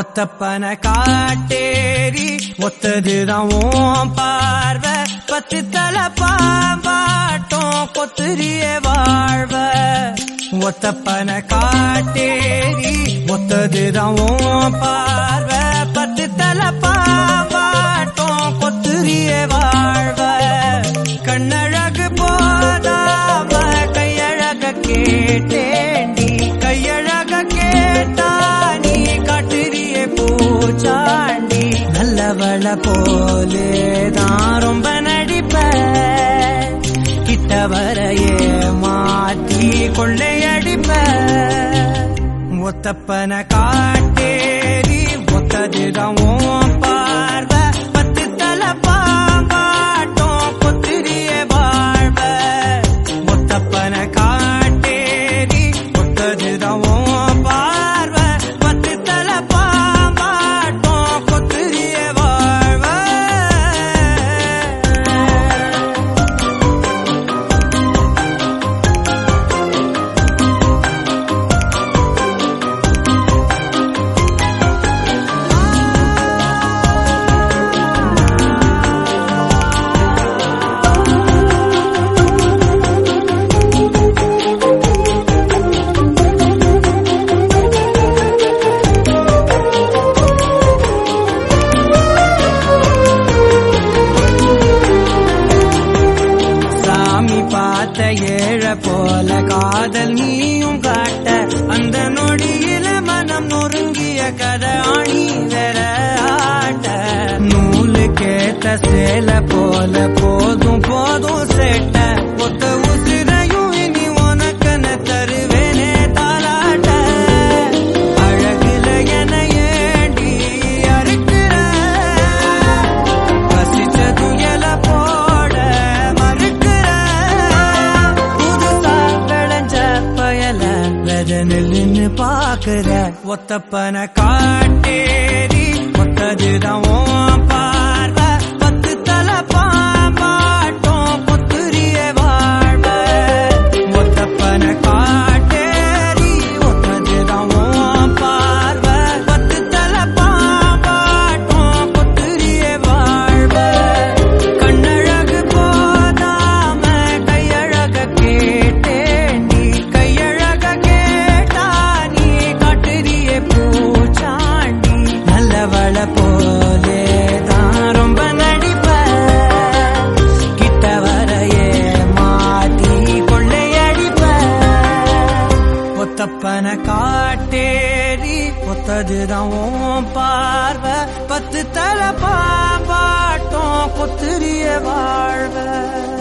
ஒத்தப்பன காட்டேரி ஒத்ததுதான் ஓம் பார்வை பத்து தலை பாம்பாட்டம் கொத்துரிய வாழ்வ ஒத்தப்பன காட்டேரி ஒத்ததுதான் ஓம் பார்வை பத்து தலை பாம்பாட்டம் கொத்துரிய வாழ்வ கண்ணழகு போதாம கையழக கேட்டேண்டி கையழக கேட்டா நீ காட்டுறியே பூச்சாண்டி நல்லவள போலே தான் ரொம்ப நடிப்ப கிட்ட வரையே மாற்றி கொள்ளையடிப்ப ஒத்தப்பன காட்டேரி ஒத்ததுதான் உன் பார்வை பத்து தலை பாம்பாட்டம் கொத்திரிய வாழ்வ ஒத்தப்பன காட்டேரி ஒத்ததுதான் உன் பார்வை பத்து தலை பாம்பாட்டம் கொத்திரிய வாழ்வ சாமி பார்த்த ஏழ போல காதல் நீயும் காட்ட அந்த நொடியில மனம் நொறுங்கிய கதை ஆணி வேற ஆட்ட நூலு கேட்ட சேல போல போதும் போதும் சேட்ட ஒத்த உசிரையும் இனி உனக்கன தருவேனே தாலாட்ட அழகுல என ஏண்டி அறுக்கிற பசிச்ச துயல போட மறுக்கிற புதுசா விளைஞ்ச பயல வெத நெல்லுன்னு பாக்குற ஒத்தப்பன காட்டேரி ஒத்ததுதான் உன் பார்வை பத்து தலை பாம்பாட்டம் கொத்துரிய வாழ்வ ஒத்தப்பன காட்டேரி ஒத்ததுதான் உன் பார்வை பத்து தலை பாம்பாட்டம் கொத்துரிய வாழ்வ கண்ணழகு போதாம கையழக கேட்டேண்டி கையழக கேட்டா நீ காட்டுறியே பூச்சாண்டி நல்லவள போலே தான் ரொம்ப நடிப்ப கிட்ட வரையே மாட்டி கொள்ளையடிப்ப ஒத்தப்பன காட்டேரி ஒத்ததுதான் உன் பார்வை பத்து தலை பாம்பாட்டம் கொத்துரிய வாழ்வ